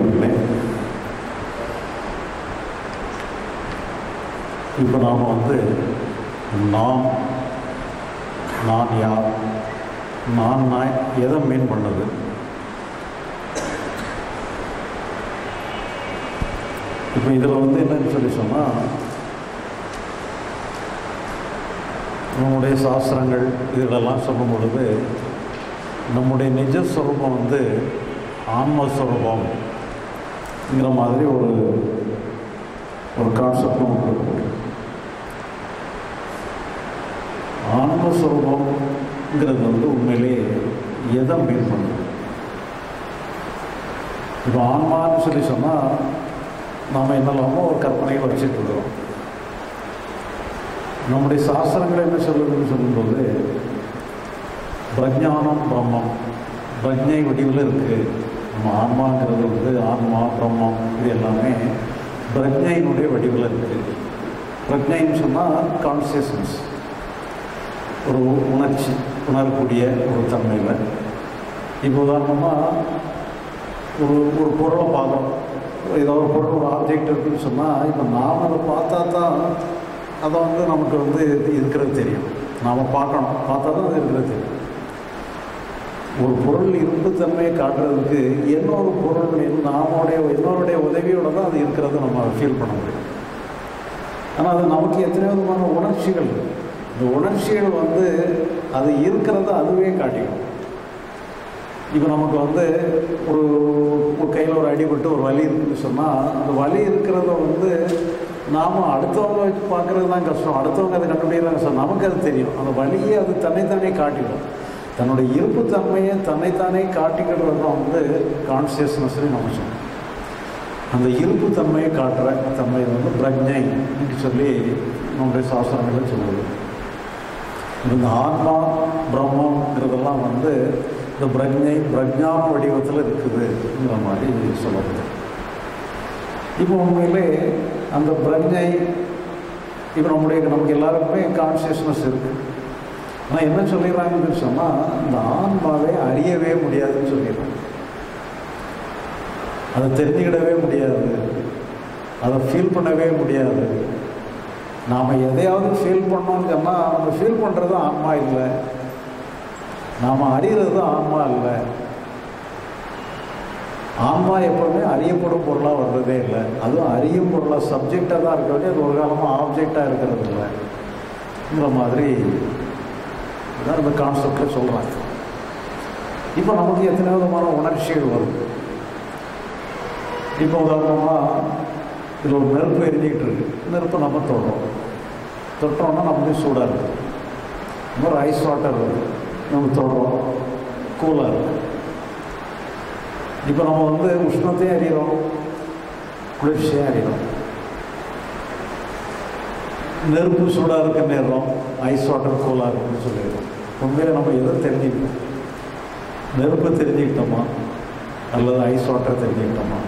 நண்பர்களே இப்போ நாம் வந்து நாம் நான் யார் நான் நான் எதை மீன் பண்ணது இப்போ இதில் வந்து என்னன்னு சொல்லி சொன்னால் நம்முடைய சாஸ்திரங்கள் இதெல்லாம் சொல்லும் பொழுது நம்முடைய நிஜ சொரூபம் வந்து ஆன்மஸ்வரூபம்ங்கிற மாதிரி ஒரு ஒரு கான்செப்ட் நமக்கு இருக்கு ஆன்மஸ்வரூபம்ங்கிறது வந்து உண்மையிலேயே எதை மீன் பண்ணுது இப்போ ஆன்மான்னு சொல்லி சொன்னால் நாம் என்னெல்லாமோ ஒரு கற்பனையை வச்சுட்டு இருக்கிறோம் நம்முடைய சாஸ்திரங்கள் என்ன சொல்லுதுன்னு சொல்லும்போது பிரஜானம் பிரம்மம் பிரஜை வடிவில் இருக்குது நம்ம ஆன்மாங்கிறது வந்து ஆன்மா பிரம்மம் இது எல்லாமே பிரஜையினுடைய வடிவில் இருக்குது பிரஜைன்னு சொன்னால் கான்சியஸ்னஸ் ஒரு உணர்ச்சி உணரக்கூடிய ஒரு தன்மையில் இப்போ உதாரணமாக ஒரு ஒரு பொருளை பார்க்குறோம் ஏதோ ஒரு பொருள் ஒரு ஆப்ஜெக்ட் இருக்குன்னு சொன்னால் இப்போ நாம் அதை பார்த்தா தான் அதை வந்து நமக்கு வந்து இது இருக்கிறது தெரியும் நாம் பார்க்கணும் பார்த்தா தான் அது இருக்கிறது தெரியும் ஒரு பொருள் இருப்புத்தன்மையை காட்டுறதுக்கு இன்னொரு பொருள் நாமோடைய இன்னொருடைய உதவியோடு தான் அது இருக்கிறத நம்ம ஃபீல் பண்ண முடியும் ஆனால் அது நமக்கு எத்தனை விதமான உணர்ச்சிகள் இருக்கு. இந்த உணர்ச்சிகள் வந்து அது இருக்கிறத அதுவே காட்டிடும் இப்போ நமக்கு வந்து ஒரு ஒரு கையில் ஒரு அடிபட்டு ஒரு வலி இருக்குன்னு சொன்னால் அந்த வலி இருக்கிறத வந்து நாம் அடுத்தவங்க வச்சு பார்க்குறது தான் கஷ்டம் அடுத்தவங்க அதை கண்டுபிடிக்கிறாங்க சார் நமக்கு அது தெரியும் அந்த வலியை அது தன்னைத்தானே காட்டிடும் தன்னுடைய இருப்புத்தன்மையை தன்னைத்தானே காட்டிக்கிறது தான் வந்து கான்சியஸ்னஸ்னு நம்ம சொல்லுவோம் அந்த இருப்புத்தன்மையை காட்டுற தன்மை வந்து பிரஜை என்று சொல்லி நம்முடைய சாஸ்திரங்கள் சொல்லுது இந்த ஆன்மா பிரம்மங்கிறதெல்லாம் வந்து இந்த பிரஜை பிரஜான வடிவத்தில் இருக்குதுங்கிற மாதிரி சொல்லப்படுது இப்போ உண்மையிலே அந்த பிரஜை இப்போ நம்முடைய நமக்கு எல்லாருக்குமே கான்சியஸ்னஸ் இருக்குது ஆனால் என்ன சொல்லிடுறாங்கன்னு சொன்னால் இந்த ஆன்மாவை அறியவே முடியாதுன்னு சொல்லிடுறாங்க அதை தெரிஞ்சுக்கிடவே முடியாது அதை ஃபீல் பண்ணவே முடியாது நாம் எதையாவது ஃபீல் பண்ணோம்னு சொன்னால் நம்ம ஃபீல் பண்ணுறது ஆன்மா இல்லை நாம் அறிகிறது ஆன்மா இல்லை ஆன்மா எப்போவுமே அறியப்படும் பொருளாக வர்றதே இல்லை அதுவும் அறியும் பொருளாக சப்ஜெக்டாக தான் இருக்க வேண்டிய அது ஒரு காலமாக ஆப்ஜெக்டாக இருக்கிறது இல்லைங்கிற மாதிரி இதான் இந்த கான்செப்டில் சொல்கிறாங்க இப்போ நமக்கு எத்தனை விதமான உணர்ச்சிகள் வருது இப்போ உதாரணமாக இதில் ஒரு நெருப்பு எரிஞ்சிக்கிட்டு இருக்கு நெருப்பை நம்ம தொடுறோம் தொட்டோம்னா நமக்கு சூடாக இருக்குது இன்னொரு ஐஸ் வாட்டர் இருக்குது நம்ம தொடுறோம் கூலாக இருக்குது இப்போ நம்ம வந்து உஷ்ணத்தையும் அறிகிறோம் குளிர்ச்சியாக அறிகிறோம் நெருப்பு சூடாக இருக்க நேரம் ஐஸ் வாட்டர் கூலாக இருக்குன்னு சொல்லிடுறோம் உண்மையில நம்ம எதை தெரிஞ்சுக்கணும் நெருப்பு தெரிஞ்சுக்கிட்டோமா அல்லது ஐஸ் வாட்டர் தெரிஞ்சுக்கிட்டோமா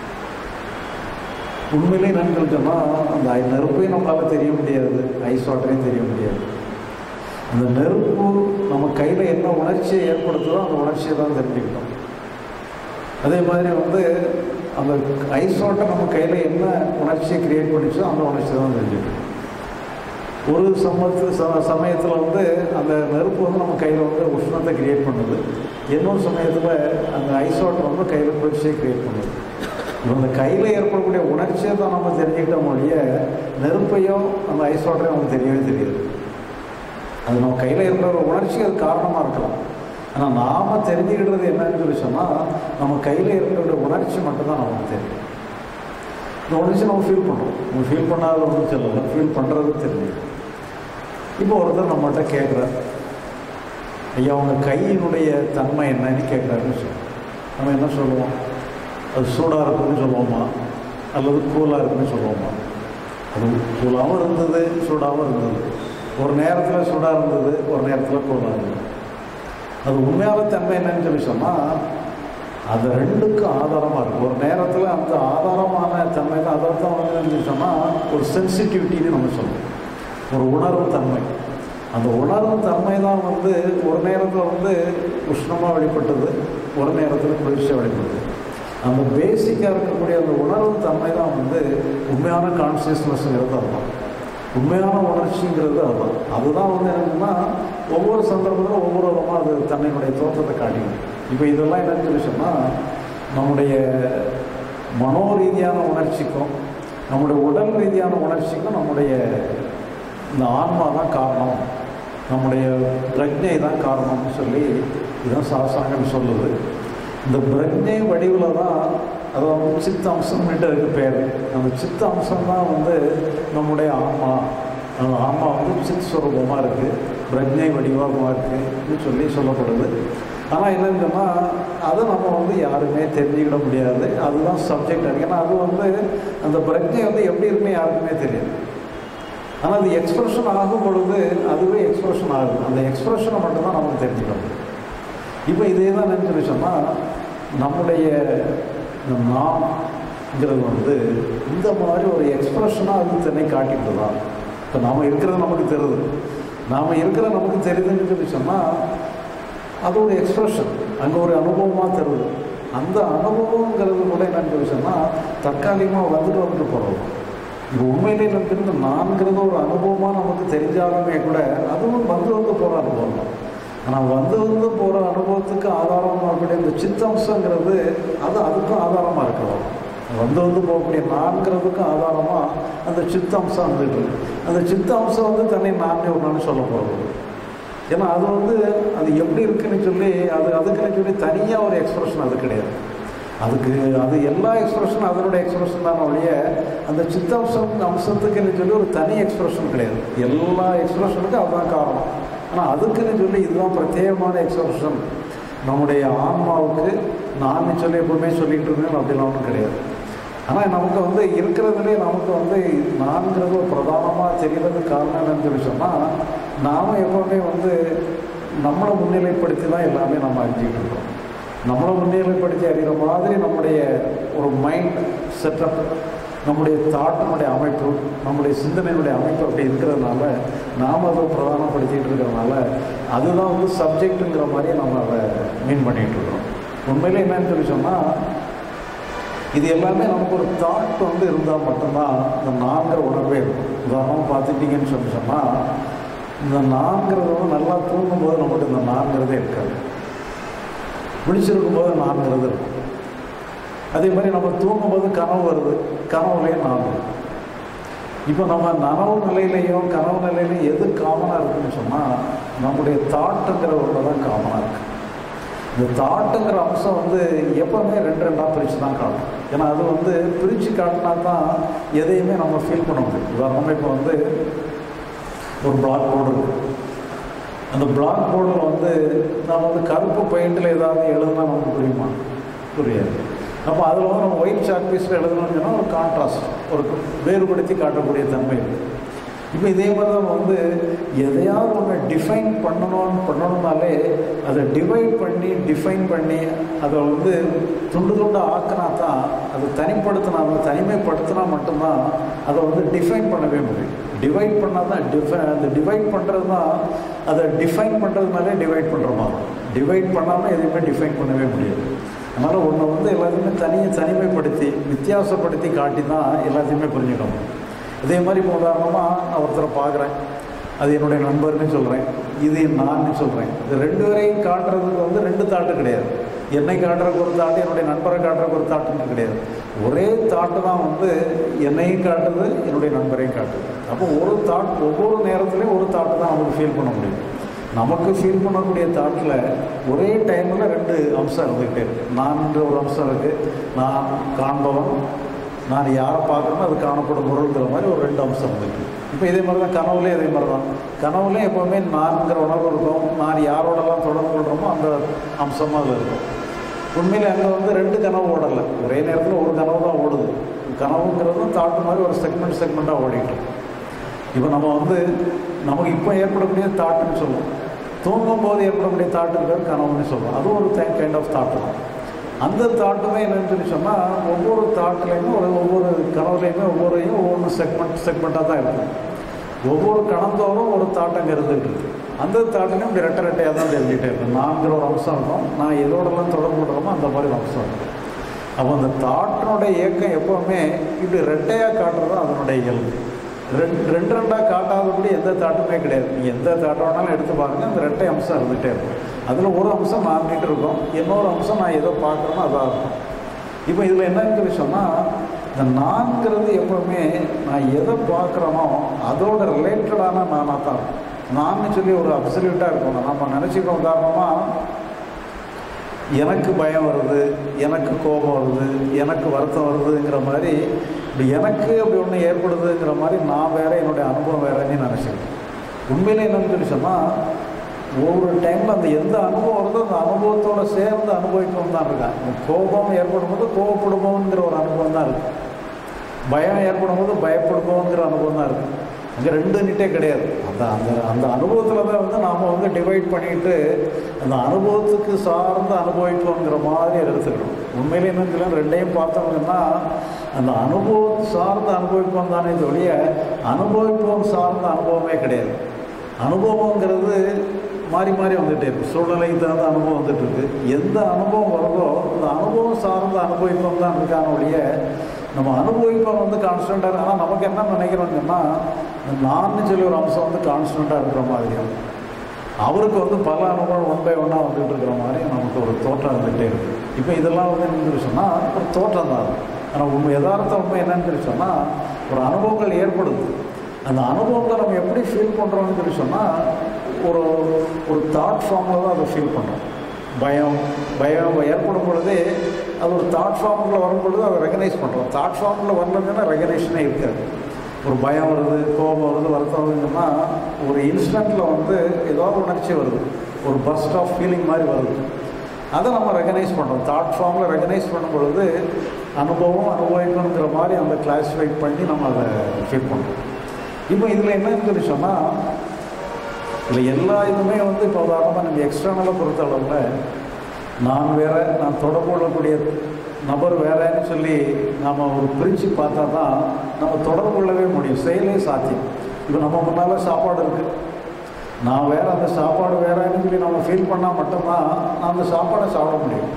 உண்மையிலே என்னன்னு சொன்னால் அந்த ஐ- நெருப்பையும் நம்மளால் தெரிய முடியாது ஐஸ் வாட்டரையும் தெரிய முடியாது அந்த நெருப்பு நம்ம கையில் என்ன உணர்ச்சியை ஏற்படுத்துதோ அந்த உணர்ச்சியை தான் தெரிஞ்சுக்கிட்டோம் அதே மாதிரி வந்து அந்த ஐஸ் வாட்டர் நம்ம கையில் என்ன உணர்ச்சியை கிரியேட் பண்ணிச்சோ அந்த உணர்ச்சியை தான் தெரிஞ்சுக்கிட்டோம் ஒரு சமத்து ச சமயத்தில் வந்து அந்த நெருப்பு வந்து நம்ம கையில் வந்து உஷ்ணத்தை கிரியேட் பண்ணுது இன்னொரு சமயத்தில் அந்த ஐஸ் வாட்டர் வந்து கையில் குளிர்ச்சியை கிரியேட் பண்ணுது இப்போ அந்த கையில் ஏற்படக்கூடிய உணர்ச்சியை தான் நம்ம தெரிஞ்சுக்கிட்ட மொழிய நெருப்பையோ அந்த ஐஸ் வாட்டரையும் நமக்கு தெரியவே தெரியாது அது நம்ம கையில் இருக்கிற ஒரு உணர்ச்சி அது காரணமாக இருக்கலாம் ஆனால் நாம் தெரிஞ்சுக்கிட்டது என்னன்னு சொல்லி சொன்னால் நம்ம கையில் இருக்கிற உணர்ச்சி மட்டும்தான் நமக்கு தெரியும் இந்த உணர்ச்சி நம்ம ஃபீல் பண்ணுறோம் நம்ம ஃபீல் பண்ணாத ஒன்றும் சொல்லலை ஃபீல் பண்ணுறது தெரியும் இப்போ ஒருத்தர் நம்மகிட்ட கேட்குறார் ஐயா உங்கள் கையினுடைய தன்மை என்னன்னு கேட்குறாருன்னு சொல்லி நம்ம என்ன சொல்லுவோம் அது சூடாக இருக்குன்னு சொல்லுவோமா அல்லது கூலாக இருக்குன்னு சொல்லுவோமா அது கூலாகவும் இருந்தது சூடாகவும் இருந்தது ஒரு நேரத்தில் சூடாக இருந்தது ஒரு நேரத்தில் கூலாக இருந்தது அது உண்மையான தன்மை என்னன்னு சொல்லி சொன்னால் அது ரெண்டுக்கும் ஆதாரமாக இருக்கும் ஒரு நேரத்தில் அந்த ஆதாரமான தன்மை தான் அதை தான் வந்து என்னன்னு சொன்னால் ஒரு சென்சிட்டிவிட்டின்னு நம்ம சொல்லுவோம் ஒரு உணர்வு தன்மை அந்த உணர்வு தன்மை தான் வந்து ஒரு நேரத்தில் வந்து உஷ்ணமாக வெளிப்பட்டது ஒரு நேரத்தில் குளிர்ச்சியாக வெளிப்பட்டது அந்த பேசிக்காக இருக்கக்கூடிய அந்த உணர்வு தன்மை தான் வந்து உண்மையான கான்சியஸ்னஸ்ங்கிறது அதுதான் உண்மையான உணர்ச்சிங்கிறது அதுதான் அதுதான் வந்து என்னன்னா ஒவ்வொரு சந்தர்ப்பத்திலும் ஒவ்வொரு விதமாக அது தன்னுடைய தோற்றத்தை காட்டிக்கும் இப்போ இதெல்லாம் என்னன்னு சொல்லி சொன்னால் நம்முடைய மனோ ரீதியான உணர்ச்சிக்கும் நம்முடைய உடல் ரீதியான உணர்ச்சிக்கும் நம்முடைய இந்த ஆன்மா தான் காரணம் நம்முடைய பிரஜை தான் காரணம்னு சொல்லி இதுதான் சாஸ்திரங்கள் சொல்லுது இந்த பிரஜை வடிவில் தான் அதாவது சித்த அம்சம்னுட்டு அதுக்கு பேர் அந்த சித்த அம்சம் தான் வந்து நம்முடைய ஆன்மா அந்த ஆன்மா வந்து சித் ஸ்வரூபமாக இருக்குது பிரஜை வடிவமாக இருக்குன்னு சொல்லி சொல்லப்படுது ஆனால் என்னன்னு சொன்னால் அதை நம்ம வந்து யாருமே தெரிஞ்சுக்கிட முடியாது அதுதான் சப்ஜெக்ட் ஏன்னா அது வந்து அந்த பிரஜை வந்து எப்படி இருக்குன்னு யாருக்குமே தெரியாது ஆனால் அது எக்ஸ்பிரஷன் ஆகும் பொழுது அதுவே எக்ஸ்பிரஷன் ஆகுது அந்த எக்ஸ்பிரஷனை மட்டும்தான் நமக்கு தெரிஞ்சுக்கணும் இப்போ இதே தான் நினச்சி சொன்னால் நம்முடைய இந்த நாம்ங்கிறது வந்து இந்த மாதிரி ஒரு எக்ஸ்பிரஷனாக அது தன்னை காட்டிட்டு தான் இப்போ நாம் இருக்கிறது நமக்கு தெரியுது நாம் இருக்கிற நமக்கு தெரியுதுன்னு சொல்லி சொன்னால் அது ஒரு எக்ஸ்பிரஷன் அங்கே ஒரு அனுபவமாக தெரியுது அந்த அனுபவங்கிறது கூட என்னன்னு சொல்லி சொன்னால் தற்காலிகமாக வந்துட்டு வந்துட்டு போகிறோம் இது உண்மையிலே நமக்கு இருந்த நான்கிறது ஒரு அனுபவமாக நமக்கு தெரிஞ்சாலுமே கூட அதுவும் வந்து வந்து போகிற அனுபவம் தான் ஆனால் வந்து வந்து போகிற அனுபவத்துக்கு ஆதாரமாக இருக்கக்கூடிய இந்த சித்தம்சங்கிறது அது அதுக்கும் ஆதாரமாக இருக்கிறோம் வந்து வந்து போகக்கூடிய நான்கிறதுக்கும் ஆதாரமாக அந்த சித்தம்சம் வந்துட்டு இருக்கு அந்த சித்தம்சம் வந்து தன்னை நானே ஒரு நாள் சொல்ல போகிறது ஏன்னா அது வந்து அது எப்படி இருக்குன்னு சொல்லி அது அதுக்குன்னு சொல்லி தனியாக ஒரு எக்ஸ்பிரஷன் அது கிடையாது அதுக்கு அது எல்லா எக்ஸ்பிரஷனும் அதனுடைய எக்ஸ்பிரஷன் தான் ஒழிய அந்த சித்தாம்சம் அம்சத்துக்குன்னு சொல்லி ஒரு தனி எக்ஸ்பிரஷன் கிடையாது எல்லா எக்ஸ்பிரஷனுக்கும் அதுதான் காரணம் ஆனால் அதுக்குன்னு சொல்லி இதுதான் பிரத்யேகமான எக்ஸ்பிரஷன் நம்முடைய ஆன்மாவுக்கு நான் சொல்லி எப்பவுமே சொல்லிட்டு இருக்கேன் அப்படிலாம் ஒன்றும் கிடையாது ஆனால் நமக்கு வந்து இருக்கிறதுலே நமக்கு வந்து நான்கிறது ஒரு பிரதானமாக தெரியறதுக்கு காரணம் என்னன்னு சொல்லி சொன்னால் நாம் எப்போவுமே வந்து நம்மளை முன்னிலைப்படுத்தி தான் எல்லாமே நம்ம அறிஞ்சிக்கிட்டு இருக்கோம் நம்மளை முன்னிலைப்படுத்தி அறிகிற மாதிரி நம்முடைய ஒரு மைண்ட் செட்டப் நம்முடைய தாட்டினுடைய அமைப்பு நம்முடைய சிந்தனையினுடைய அமைப்பு அப்படி இருக்கிறதுனால நாம் அதை பிரதானப்படுத்திகிட்டு இருக்கிறதுனால அதுதான் வந்து சப்ஜெக்ட்டுங்கிற மாதிரியே நம்ம அதை மீன் பண்ணிகிட்டு இருக்கிறோம் உண்மையிலே என்னன்னு சொல்லி சொன்னால் இது எல்லாமே நமக்கு ஒரு தாட் வந்து இருந்தால் மட்டும்தான் இந்த நான்கிற உணர்வே இருக்கும் உதாரணமாக பார்த்துட்டிங்கன்னு சொல்லி சொன்னால் இந்த நான்கிறது வந்து நல்லா தூங்கும்போது நம்மகிட்ட இந்த நான்கிறதே இருக்காது விழிச்சிருக்கும் போது நான்கிறது இருக்கும் அதே மாதிரி நம்ம தூங்கும்போது கனவு வருது கனவுலேயும் நான் இப்போ நம்ம நனவு நிலையிலையும் கனவு நிலையிலையும் எது காமனாக இருக்குன்னு சொன்னால் நம்முடைய தாட்டுங்கிற ஒன்று தான் காமனாக இருக்குது இந்த தாட்டுங்கிற அம்சம் வந்து எப்போவுமே ரெண்டு ரெண்டாக பிரித்து தான் காட்டும் ஏன்னா அது வந்து பிரித்து காட்டினா தான் எதையுமே நம்ம ஃபீல் பண்ண முடியும் உதாரணமாக இப்போ வந்து ஒரு பிளாக் போர்டு இருக்குது அந்த பிளாக் போர்டில் வந்து நம்ம வந்து கருப்பு பெயிண்டில் ஏதாவது எழுதுனா நமக்கு புரியுமா புரியாது அப்போ அதில் வந்து நம்ம ஒயிட் சாக் பீஸில் எழுதணும்னு சொன்னால் ஒரு கான்ட்ராஸ்ட் ஒரு வேறுபடுத்தி காட்டக்கூடிய தன்மை இருக்குது இப்போ இதே மாதிரி தான் வந்து எதையாவது ஒன்று டிஃபைன் பண்ணணும்னு பண்ணணும்னாலே அதை டிவைட் பண்ணி டிஃபைன் பண்ணி அதை வந்து துண்டு துண்டு ஆக்கினா தான் அதை தனிப்படுத்தினா அதை தனிமைப்படுத்தினா மட்டும்தான் அதை வந்து டிஃபைன் பண்ணவே முடியும் டிவைட் பண்ணால் தான் டிஃபை அந்த டிவைட் பண்ணுறது தான் அதை டிஃபைன் பண்ணுறதுனாலே டிவைட் பண்ணுற மாதிரி டிவைட் பண்ணாமல் எதையுமே டிஃபைன் பண்ணவே முடியாது அதனால் ஒன்றை வந்து எல்லாத்தையுமே தனியை தனிமைப்படுத்தி வித்தியாசப்படுத்தி காட்டி தான் எல்லாத்தையுமே புரிஞ்சுக்கணும் இதே மாதிரி இப்போ உதாரணமாக நான் ஒருத்தரை பார்க்குறேன் அது என்னுடைய நண்பர்னு சொல்கிறேன் இது நான் சொல்கிறேன் இது ரெண்டு பேரையும் காட்டுறதுக்கு வந்து ரெண்டு தாட்டு கிடையாது என்னை காட்டுறதுக்கு ஒரு தாட்டு என்னுடைய நண்பரை காட்டுறதுக்கு ஒரு தாட்டுன்னு கிடையாது ஒரே தாட்டு தான் வந்து என்னையும் காட்டுது என்னுடைய நண்பரையும் காட்டுது அப்போ ஒரு தாட் ஒவ்வொரு நேரத்துலையும் ஒரு தாட்டு தான் நமக்கு ஃபீல் பண்ண முடியும் நமக்கு ஃபீல் பண்ணக்கூடிய தாட்டில் ஒரே டைமில் ரெண்டு அம்சம் இருந்துக்கிட்டே இருக்குது நான்ன்ற ஒரு அம்சம் இருக்குது நான் காண்பவன் நான் யாரை பார்க்குறேனோ அது காணப்படும் பொருள்ங்கிற மாதிரி ஒரு ரெண்டு அம்சம் இருக்குது இப்போ இதே மாதிரி தான் கனவுலேயே இதே மாதிரி தான் கனவுலேயும் எப்போவுமே நான்கிற உணர்வு இருக்கும் நான் யாரோடலாம் தொடர்பு கொள்கிறோமோ அந்த அம்சமாக அது இருக்கும் உண்மையில் அங்கே வந்து ரெண்டு கனவு ஓடலை ஒரே நேரத்தில் ஒரு கனவு தான் ஓடுது கனவுங்கிறதும் தாட்டு மாதிரி ஒரு செக்மெண்ட் செக்மெண்ட்டாக ஓடிட்டு இப்போ நம்ம வந்து நமக்கு இப்போ ஏற்படக்கூடிய தாட்டுன்னு சொல்லுவோம் தூங்கும் போது ஏற்படக்கூடிய தாட்டுக்கு பேர் கனவுன்னு சொல்லுவோம் அதுவும் ஒரு கைண்ட் ஆஃப் தாட்டு தான் அந்த தாட்டுமே என்னன்னு சொல்லி சொன்னால் ஒவ்வொரு தாட்லேயுமே ஒரு ஒவ்வொரு கனவுலையுமே ஒவ்வொரையும் ஒவ்வொரு செக்மெண்ட் செக்மெண்ட்டாக தான் இருக்கும் ஒவ்வொரு கணந்தோறும் ஒரு தாட்டம் இருந்துகிட்டு இருக்கு அந்த தாட்டிலையும் இப்படி ரெட்டை ரெட்டையாக தான் தெரிஞ்சுட்டே இருக்கும் நான்கிற ஒரு அம்சம் இருக்கும் நான் எதோடலாம் தொடர்பு கொள்கிறோமோ அந்த மாதிரி ஒரு அம்சம் இருக்கும் அப்போ அந்த தாட்டினுடைய இயக்கம் எப்போவுமே இப்படி ரெட்டையாக காட்டுறது தான் அதனுடைய இயல்பு ரெண்டு ரெண்டு ரெண்டாக காட்டாதபடி எந்த தாட்டுமே கிடையாது நீங்கள் எந்த தாட்டை வேணாலும் எடுத்து பாருங்கள் அந்த ரெட்டை அம்சம் இருந்துகிட்டே இருக்கும் அதில் ஒரு அம்சம் மாறிட்டு இருக்கும் இன்னொரு அம்சம் நான் எதை பார்க்குறேனோ அதாக இருக்கும் இப்போ இதில் என்னன்னு சொல்லி சொன்னால் இந்த நான்கிறது எப்பவுமே நான் எதை பார்க்குறேனோ அதோட ரிலேட்டடான நானாக தான் இருக்கும் நான் சொல்லி ஒரு அப்சல்யூட்டாக இருக்கணும் நம்ம நினச்சிக்கிறோம் உதாரணமாக எனக்கு பயம் வருது எனக்கு கோபம் வருது எனக்கு வருத்தம் வருதுங்கிற மாதிரி இப்படி எனக்கு அப்படி ஒன்று ஏற்படுதுங்கிற மாதிரி நான் வேற என்னுடைய அனுபவம் வேறன்னு நினச்சிக்கிறேன் உண்மையிலே என்னன்னு சொல்லி சொன்னால் ஒவ்வொரு டைமில் அந்த எந்த அனுபவம் வருதோ அந்த அனுபவத்தோட சேர்ந்து அனுபவிக்கவும் தான் இருக்கான் கோபம் ஏற்படும் போது கோபப்படுவோங்கிற ஒரு அனுபவம் தான் இருக்குது பயம் ஏற்படும் போது பயப்படுவோங்கிற அனுபவம் தான் இருக்குது அங்கே ரெண்டு நிட்டே கிடையாது அந்த அந்த அந்த அனுபவத்தில் தான் வந்து நாம் வந்து டிவைட் பண்ணிட்டு அந்த அனுபவத்துக்கு சார்ந்து அனுபவிப்போங்கிற மாதிரி எடுத்துக்கணும் உண்மையிலே என்னன்னு சொல்லி ரெண்டையும் பார்த்தோம்னா அந்த அனுபவம் சார்ந்து அனுபவிப்போம் தானே ஒழிய அனுபவிப்போம் சார்ந்த அனுபவமே கிடையாது அனுபவங்கிறது மாறி மாறி வந்துகிட்டே இருக்கு சூழ்நிலைக்கு தகுந்த அனுபவம் வந்துட்டு இருக்கு எந்த அனுபவம் வருதோ அந்த அனுபவம் சார்ந்த அனுபவிப்போம் தான் இருக்கான ஒழிய நம்ம அனுபவிப்போம் வந்து கான்ஸ்டண்ட்டாக ஆனால் நமக்கு என்ன நினைக்கிறோம்னா நான் சொல்லி ஒரு அம்சம் வந்து கான்ஸ்டண்ட்டாக இருக்கிற மாதிரியும் அவருக்கு வந்து பல அனுபவம் ஒன் பை ஒன்னாக வந்துட்டு இருக்கிற மாதிரி நமக்கு ஒரு தோற்றம் வந்துகிட்டே இருக்கு இப்போ இதெல்லாம் வந்து என்னன்னு சொன்னால் ஒரு தோற்றம் தான் ஆனால் உண்மை யதார்த்த உண்மை என்னன்னு சொன்னால் ஒரு அனுபவங்கள் ஏற்படுது அந்த அனுபவங்களை நம்ம எப்படி ஃபீல் பண்ணுறோம்னு சொல்லி சொன்னால் ஒரு ஒரு தாட் ஃபார்மில் தான் அதை ஃபீல் பண்ணுறோம் பயம் பயம் ஏற்படும் பொழுதே அது ஒரு தாட் ஃபார்மில் வரும் பொழுது அதை ரெகனைஸ் பண்ணுறோம் தாட் ஃபார்மில் வரலன்னா ரெகனைஷனே இருக்காது ஒரு பயம் வருது கோபம் வருது வருத்தம் வருதுன்னா ஒரு இன்ஸ்டண்ட்டில் வந்து ஏதோ ஒரு உணர்ச்சி வருது ஒரு பஸ்ட் ஆஃப் ஃபீலிங் மாதிரி வருது அதை நம்ம ரெகனைஸ் பண்ணுறோம் தாட் ஃபார்மில் ரெகனைஸ் பண்ணும் பொழுது அனுபவம் அனுபவிக்கணுங்கிற மாதிரி அந்த கிளாஸிஃபை பண்ணி நம்ம அதை ஃபீல் பண்ணுறோம் இப்போ இதில் என்னன்னு சொல்லி சொன்னால் இதில் எல்லா இதுவுமே வந்து இப்போ உதாரணமாக நம்ம எக்ஸ்டர்னலை பொறுத்த அளவில் நான் வேற நான் தொடர்பு கொள்ளக்கூடிய நபர் வேறன்னு சொல்லி நம்ம ஒரு பிரித்து பார்த்தா தான் நம்ம தொடர்பு கொள்ளவே முடியும் செயலே சாத்தியம் இப்போ நம்ம முன்னால் சாப்பாடு இருக்குது நான் வேற அந்த சாப்பாடு வேறன்னு சொல்லி நம்ம ஃபீல் பண்ணால் மட்டும்தான் நான் அந்த சாப்பாடை சாப்பிட முடியும்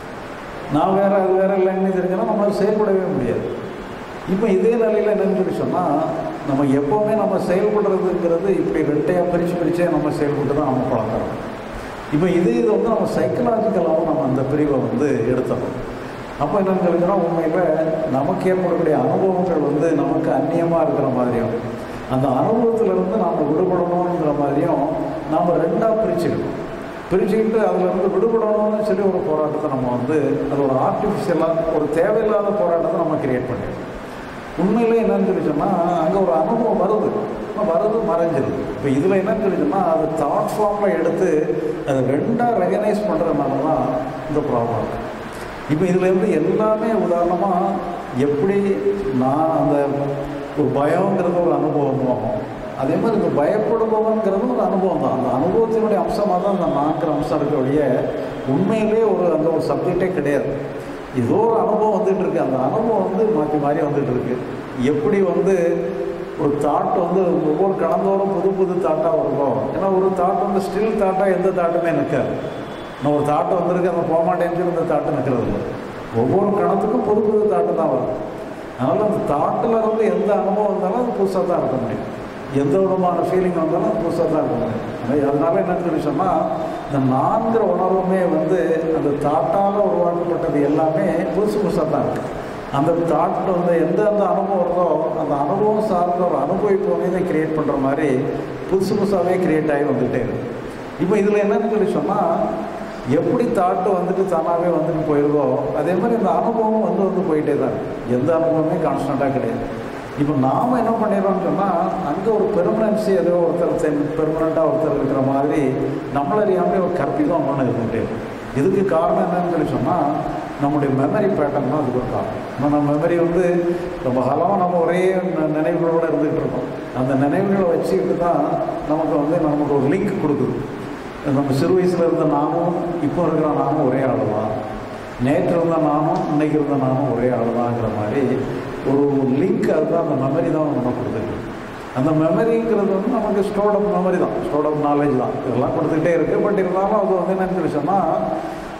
நான் வேற அது வேற இல்லைன்னு தெரிஞ்சுன்னா நம்மளால் செயல்படவே முடியாது இப்போ இதே நிலையில் என்னன்னு சொல்லி சொன்னால் நம்ம எப்போவுமே நம்ம செயல்படுறதுங்கிறது இப்படி ரெட்டையாக பிரித்து பிரித்தே நம்ம செயல்பட்டு தான் நம்ம பழக்கிறோம் இப்போ இது இது வந்து நம்ம சைக்கலாஜிக்கலாகவும் நம்ம அந்த பிரிவை வந்து எடுத்துடணும் அப்போ என்னன்னு சொல்லிச்சுன்னா உண்மையில் நமக்கு ஏற்படக்கூடிய அனுபவங்கள் வந்து நமக்கு அந்நியமாக இருக்கிற மாதிரியும் அந்த அனுபவத்திலிருந்து நாம் விடுபடணுங்கிற மாதிரியும் நாம் ரெண்டாக பிரிச்சுக்கணும் பிரிச்சுக்கிட்டு அதிலிருந்து விடுபடணும்னு சொல்லி ஒரு போராட்டத்தை நம்ம வந்து அது ஒரு ஆர்டிஃபிஷியலாக ஒரு தேவையில்லாத போராட்டத்தை நம்ம கிரியேட் பண்ணிடுறோம் உண்மையிலே என்னன்னு சொல்லி சொன்னால் அங்கே ஒரு அனுபவம் வருது ஆனால் வருது மறைஞ்சிருது இப்போ இதில் என்னன்னு சொல்லி சொன்னால் அது தாட் ஃபார்மில் எடுத்து அதை ரெண்டாக ரெகனைஸ் பண்ணுறதுனால தான் இந்த ப்ராப்ளம் இருக்குது இப்போ இதில் இருந்து எல்லாமே உதாரணமாக எப்படி நான் அந்த ஒரு பயங்கிறது ஒரு அனுபவமோ அதே மாதிரி இந்த பயப்படுபவங்கிறது ஒரு அனுபவம் தான் அந்த அனுபவத்தினுடைய அம்சமாக தான் அந்த நான்கிற அம்சம் இருக்க ஒழிய உண்மையிலே ஒரு அந்த ஒரு சப்ஜெக்டே கிடையாது ஏதோ ஒரு அனுபவம் வந்துட்டு இருக்கு அந்த அனுபவம் வந்து மாற்றி மாறி வந்துட்டு இருக்கு எப்படி வந்து ஒரு தாட் வந்து ஒவ்வொரு கடந்தோறும் புது புது தாட்டாக வருவோம் ஏன்னா ஒரு தாட் வந்து ஸ்டில் தாட்டாக எந்த தாட்டுமே நிற்காது நான் ஒரு தாட்டு வந்திருக்கு அந்த போக மாட்டேன்னு சொல்லி இந்த தாட்டு நிற்கிறது இல்லை ஒவ்வொரு கணத்துக்கும் புது புது தாட்டு தான் வரும் அதனால் அந்த தாட்டில் இருந்து எந்த அனுபவம் வந்தாலும் அது புதுசாக தான் இருக்க முடியும் எந்த விதமான ஃபீலிங் வந்தாலும் அது புதுசாக தான் இருக்க முடியும் ஆனால் அதனால என்ன சொல்லி சொன்னால் இந்த நான்கிற உணர்வுமே வந்து அந்த தாட்டால் உருவாக்கப்பட்டது எல்லாமே புதுசு புதுசாக தான் இருக்குது அந்த தாட் வந்து எந்த எந்த அனுபவம் வருதோ அந்த அனுபவம் சார்ந்த ஒரு அனுபவிப்பு இதை கிரியேட் பண்ணுற மாதிரி புதுசு புதுசாகவே கிரியேட் ஆகி வந்துகிட்டே இருக்கு இப்போ இதில் என்னன்னு சொல்லி சொன்னால் எப்படி தாட்டு வந்துட்டு தானாகவே வந்துட்டு போயிருதோ அதே மாதிரி இந்த அனுபவம் வந்து வந்து போயிட்டே தான் இருக்கு எந்த அனுபவமே கான்ஸ்டண்ட்டாக கிடையாது இப்போ நாம் என்ன பண்ணிடுறோம்னு சொன்னால் அங்கே ஒரு பெர்மனன்சி ஏதோ ஒருத்தர் பெர்மனண்ட்டாக ஒருத்தர் இருக்கிற மாதிரி நம்மளறியாமல் ஒரு கற்பிதம் ஒன்று இருந்துகிட்டே இருக்கு இதுக்கு காரணம் என்னன்னு சொல்லி சொன்னால் நம்முடைய மெமரி பேட்டர்ன் தான் அதுக்கு ஒரு காரணம் நம்ம மெமரி வந்து ரொம்ப காலமாக நம்ம ஒரே ந- நினைவுகளோடு இருந்துகிட்டு இருக்கோம் அந்த நினைவுகளை வச்சுக்கிட்டு தான் நமக்கு வந்து நமக்கு ஒரு லிங்க் கொடுக்குது நம்ம சிறு வயசில் இருந்த நானும் இப்போ இருக்கிற நானும் ஒரே ஆள் தான் நேற்று இருந்த நானும் இன்னைக்கு இருந்த நானும் ஒரே ஆள் தான்ங்கிற மாதிரி ஒரு லிங்க் அதுதான் அந்த மெமரி தான் நம்ம கொடுத்துருக்கு அந்த மெமரிங்கிறது வந்து நமக்கு ஸ்டோர்ட் அப் மெமரி தான் ஸ்டோர்ட் அப் நாலேஜ் தான் இதெல்லாம் கொடுத்துக்கிட்டே இருக்குது பட் இருந்தாலும் அது வந்து என்னன்னு சொல்லி சொன்னால்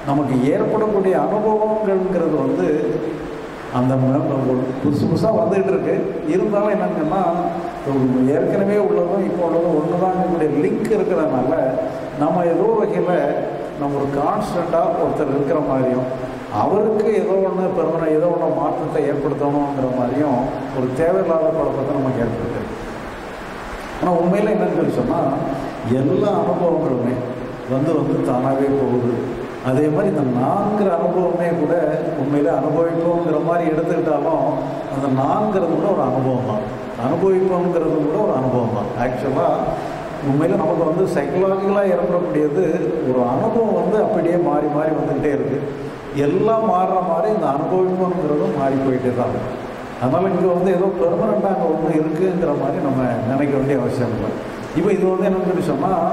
நமக்கு ஏற்படக்கூடிய அனுபவங்கள்ங்கிறது வந்து அந்த ம- ஒரு புதுசு புதுசாக வந்துகிட்டு இருக்கு இருந்தாலும் என்னங்கன்னா ஒரு ஏற்கனவே உள்ளதும் இப்போ உள்ளதும் ஒன்று தான் லிங்க் இருக்கிறதுனால நம்ம ஏதோ வகையில் நம்ம ஒரு கான்ஸ்டண்ட்டாக ஒருத்தர் இருக்கிற மாதிரியும் அவருக்கு ஏதோ ஒன்று பெருமனை ஏதோ ஒன்று மாற்றத்தை ஏற்படுத்தணுங்கிற மாதிரியும் ஒரு தேவையில்லாத குழப்பத்தை நமக்கு ஏற்படுது ஆனால் உண்மையில் என்னன்னு சொல்லி சொன்னால் எல்லா அனுபவங்களுமே வந்து வந்து தானாகவே போகுது அதே மாதிரி இந்த நான்கிற அனுபவமே கூட உண்மையில அனுபவிப்போங்கிற மாதிரி எடுத்துக்கிட்டாலும் அந்த நான்கிறது கூட ஒரு அனுபவம் தான் அனுபவிப்போங்கிறது கூட ஒரு அனுபவம் தான் ஆக்சுவலாக உண்மையில் நமக்கு வந்து சைக்கலாஜிக்கலாக ஏற்படக்கூடியது ஒரு அனுபவம் வந்து அப்படியே மாறி மாறி வந்துக்கிட்டே இருக்குது எல்லாம் மாறுற மாதிரி இந்த அனுபவிப்போங்கிறதும் மாறி போயிட்டே தான் இருக்கும் அதனால் இங்கே வந்து ஏதோ பெர்மனண்ட்டாக அங்கே ஒன்று இருக்குங்கிற மாதிரி நம்ம நினைக்க வேண்டிய அவசியம் இல்லை இப்போ இது வந்து என்னன்னு சொல்லி சொன்னால்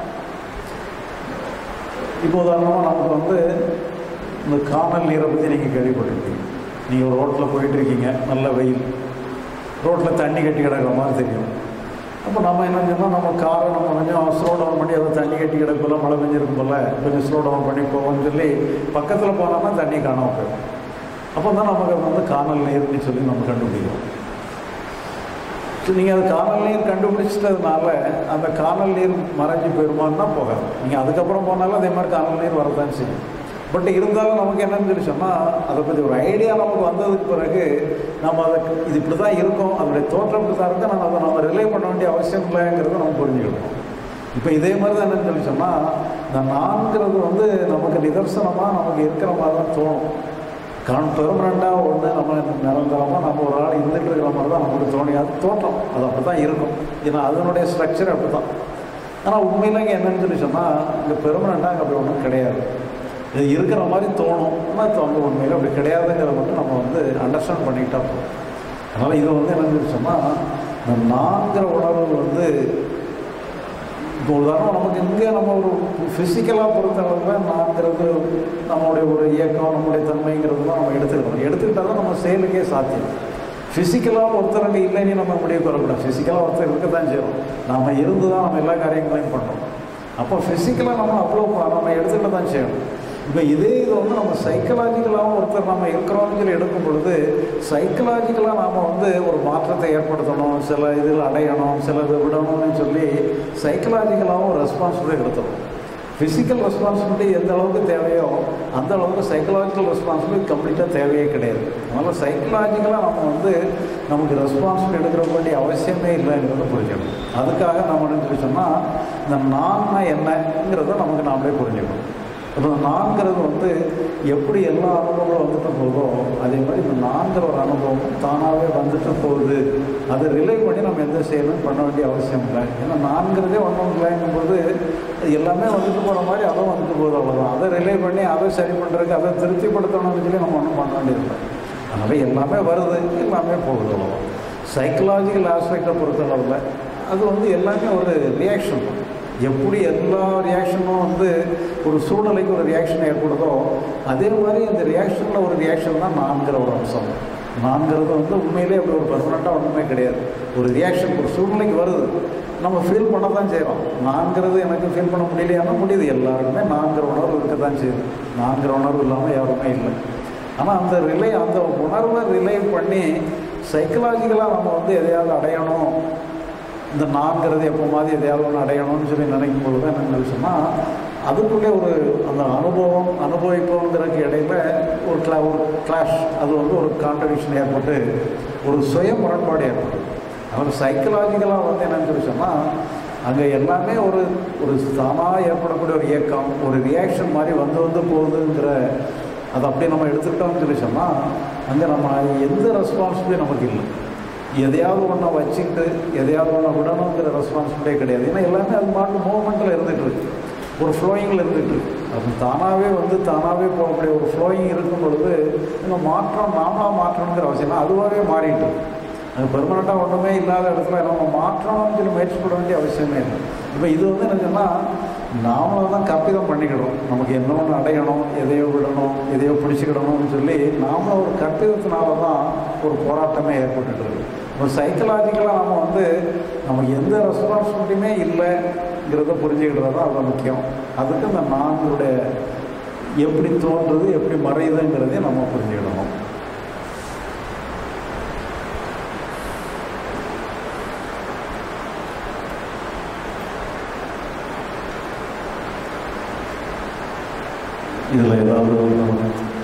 இப்போ உதாரணமாக நமக்கு வந்து இந்த காணல் நீரை பற்றி நீங்கள் கேள்விப்பட்டிருக்கீங்க நீங்கள் ஒரு ரோட்டில் போயிட்டு இருக்கீங்க நல்ல வெயில் ரோட்டில் தண்ணி கட்டி கிடக்கிற மாதிரி தெரியும் அப்போ நம்ம என்ன செஞ்சோம்னா நம்ம காரை நம்ம கொஞ்சம் ஸ்லோ டவுன் பண்ணி அதை தண்ணி கட்டி கிடக்குள்ள மழை பெஞ்சிருக்கும் போல கொஞ்சம் ஸ்லோ டவுன் பண்ணி போவோம்னு சொல்லி பக்கத்தில் போனோம்னா தண்ணி காணாமல் போயிடும் அப்போ தான் நமக்கு அது வந்து காணல் நீர்னு சொல்லி நம்ம கண்டுபிடிக்கிறோம் நீங்கள் அது காணல் நீர் கண்டுபிடிச்சிட்டதுனால அந்த காணல் நீர் மறைஞ்சு போயிடுமான்னா போகாது நீங்கள் அதுக்கப்புறம் போனாலும் அதே மாதிரி காணல் நீர் வரதான் செய்யும் பட் இருந்தாலும் நமக்கு என்னன்னு சொல்லி சொன்னால் அதை பற்றி ஒரு ஐடியா நமக்கு வந்ததுக்கு பிறகு நம்ம அதை இது இப்படி தான் இருக்கும் அதனுடைய தோற்றம் இப்படி தான் இருக்கும் நம்ம அதை நம்ம ரிலே பண்ண வேண்டிய அவசியம் இல்லைங்கிறத நம்ம புரிஞ்சுக்கணும் இப்போ இதே மாதிரி தான் என்னன்னு சொல்லி சொன்னால் இந்த நான்கிறது வந்து நமக்கு நிதர்சனமாக நமக்கு இருக்கிற மாதிரி தான் தோணும் கான் பெர்மனண்ட்டாக ஒன்று நம்ம நிரந்தரமாக நம்ம ஒரு ஆள் இருந்துட்டு இருக்கிற மாதிரி தான் நமக்கு தோணி அது தோற்றம் அது அப்படி தான் இருக்கும் ஏன்னா அதனுடைய ஸ்ட்ரக்சர் அப்படி தான் ஆனால் உண்மையில் இங்கே என்னன்னு சொல்லி சொன்னால் இங்கே பெர்மனண்ட்டாக அங்கே அப்படி ஒன்றும் கிடையாது இது இருக்கிற மாதிரி தோணும் ஆனால் தோணும் உண்மையில் அப்படி கிடையாதுங்கிறத மட்டும் நம்ம வந்து அண்டர்ஸ்டாண்ட் பண்ணிக்கிட்டா போதும் அதனால் இது வந்து என்னன்னு சொல்லி சொன்னால் இந்த நான்கிற உணர்வு வந்து இப்போ உதாரணம் நமக்கு இங்கே நம்ம ஒரு ஃபிசிக்கலாக பொறுத்தளவில் நான்கிறது நம்மளுடைய ஒரு இயக்கம் நம்முடைய தன்மைங்கிறதுலாம் நம்ம எடுத்துக்கணும் எடுத்துக்கிட்டால் தான் நம்ம செயலுக்கே சாத்தியம் ஃபிசிக்கலாக ஒருத்தர் அங்கே இல்லைன்னு நம்ம முடிவு பெறக்கூடாது ஃபிசிக்கலாக ஒருத்தர் இருக்க தான் செய்யணும் நாம் இருந்து தான் நம்ம எல்லா காரியங்களையும் பண்ணுறோம் அப்போ ஃபிசிக்கலாக நம்ம அவ்வளோ நம்ம எடுத்துக்கிட்டு தான் செய்யணும் இப்போ இதே இது வந்து நம்ம சைக்கலாஜிக்கலாகவும் ஒருத்தர் நம்ம இருக்கிறோம்னு சொல்லி எடுக்கும் பொழுது சைக்கலாஜிக்கலாக நாம் வந்து ஒரு மாற்றத்தை ஏற்படுத்தணும் சில இதில் அடையணும் சில இது விடணும்னு சொல்லி சைக்கலாஜிக்கலாகவும் ரெஸ்பான்சிபிலிட்டி எடுத்தணும் ஃபிசிக்கல் ரெஸ்பான்சிபிலிட்டி எந்த அளவுக்கு தேவையோ அந்த அளவுக்கு சைக்கலாஜிக்கல் ரெஸ்பான்சிபிலிட்டி கம்ப்ளீட்டாக தேவையே கிடையாது அதனால் சைக்கலாஜிக்கலாக நம்ம வந்து நமக்கு ரெஸ்பான்சிபிலிட்டி எடுக்கிற வேண்டிய அவசியமே இல்லைங்கிறத புரிஞ்சுக்கணும் அதுக்காக நம்ம என்ன சொல்லி சொன்னால் இந்த நான்னா என்னங்கிறத நமக்கு நாமளே புரிஞ்சுக்கணும் இப்போ இந்த நான்கிறது வந்து எப்படி எல்லா அனுபவங்களும் வந்துட்டு போதோ அதே மாதிரி இந்த நான்கிற ஒரு அனுபவம் தானாகவே வந்துட்டு போகுது அதை ரிலே பண்ணி நம்ம எந்த செயலும் பண்ண வேண்டிய அவசியம் இல்லை ஏன்னா நான்கிறதே ஒன்றும் இல்லைங்கும்போது எல்லாமே வந்துட்டு போகிற மாதிரி அதுவும் வந்துட்டு போகுது அவ்வளோதான் அதை ரிலே பண்ணி அதை சரி பண்ணுறதுக்கு அதை திருப்திப்படுத்தணும்னு சொல்லி நம்ம ஒன்றும் பண்ண வேண்டியதில்லை அதனால் எல்லாமே வருது எல்லாமே போகுது அவ்வளோதான் சைக்கலாஜிக்கல் ஆஸ்பெக்டை பொறுத்தளவில் அது வந்து எல்லாமே ஒரு ரியாக்ஷன் தான் எப்படி எல்லா ரியாக்ஷனும் வந்து ஒரு சூழ்நிலைக்கு ஒரு ரியாக்ஷன் ஏற்படுதோ அதே மாதிரி இந்த ரியாக்ஷனில் ஒரு ரியாக்ஷன் தான் நான்கிற ஒரு அம்சம் நான்கிறது வந்து உண்மையிலே அப்படி ஒரு பர்மனெண்ட்டாக ஒன்றுமே கிடையாது ஒரு ரியாக்ஷன் ஒரு சூழ்நிலைக்கு வருது நம்ம ஃபீல் பண்ண தான் செய்கிறோம் நான்கிறது எனக்கு ஃபீல் பண்ண முடியலையானா முடியுது எல்லாருக்குமே நான்கிற உணர்வு இருக்க தான் செய்யுது நான்கிற உணர்வு இல்லாமல் யாருமே இல்லை ஆனால் அந்த ரிலே அந்த உணர்வை ரிலே பண்ணி சைக்கலாஜிக்கலாக நம்ம வந்து எதையாவது அடையணும் இந்த நான்கிறது எப்போ மாதிரி எதையாவது ஒன்று அடையணும்னு சொல்லி நினைக்கும் பொழுது என்ன சொன்னால் அதுக்குள்ளே ஒரு அந்த அனுபவம் அனுபவிப்போங்கிறதுக்கு இடையில ஒரு கிளா ஒரு கிளாஷ் அது வந்து ஒரு கான்ட்ரடிக்ஷன் ஏற்பட்டு ஒரு சுய முரண்பாடு ஏற்படும் அதனால் சைக்கலாஜிக்கலாக வந்து என்னன்னு சொல்லி சொன்னால் அங்கே எல்லாமே ஒரு ஒரு தானாக ஏற்படக்கூடிய ஒரு இயக்கம் ஒரு ரியாக்ஷன் மாதிரி வந்து வந்து போகுதுங்கிற அதை அப்படியே நம்ம எடுத்துக்கிட்டோம்னு சொல்லி சொன்னால் அங்கே நம்ம எந்த ரெஸ்பான்சிபிலிட்டி நமக்கு இல்லை எதையாவது ஒன்றை வச்சுக்கிட்டு எதையாவது ஒன்று விடணுங்கிற ரெஸ்பான்சிபிலிட்டியே கிடையாது ஏன்னா எல்லாமே அது மாட்டு மூவ்மெண்ட்டில் இருந்துகிட்டு இருக்கு ஒரு ஃப்ளோயிங்கில் இருந்துகிட்டு இருக்கு அது தானாகவே வந்து தானாகவே போகக்கூடிய ஒரு ஃப்ளோயிங் இருக்கும் பொழுது இந்த மாற்றம் நாமளாக மாற்றணுங்கிற அவசியம் அதுவாகவே மாறிட்டு இருக்கு அது பெர்மனண்ட்டாக ஒன்றுமே இல்லாத இடத்துல நம்ம மாற்றணும்னு சொல்லி முயற்சி பண்ண வேண்டிய அவசியமே இல்லை இப்போ இது வந்து என்ன சொன்னால் நாமளும் தான் கற்பிதம் பண்ணிக்கிடுறோம் நமக்கு என்ன ஒன்று அடையணும் எதையோ விடணும் எதையோ பிடிச்சிக்கிடணும்னு சொல்லி நாமளும் ஒரு கற்பிதத்தினால தான் ஒரு போராட்டமே ஏற்பட்டுட்டு இருக்கு இப்போ சைக்கலாஜிக்கலாக நம்ம வந்து நமக்கு எந்த ரெஸ்பான்சிபிலிட்டியுமே இல்லைங்கிறத புரிஞ்சுக்கிட்டது தான் அது முக்கியம் அதுக்கு இந்த நான்களுடைய எப்படி தோன்றுது எப்படி மறையுதுங்கிறதையும் நம்ம புரிஞ்சுக்கிடணும் இதில் ஏதாவது ஒரு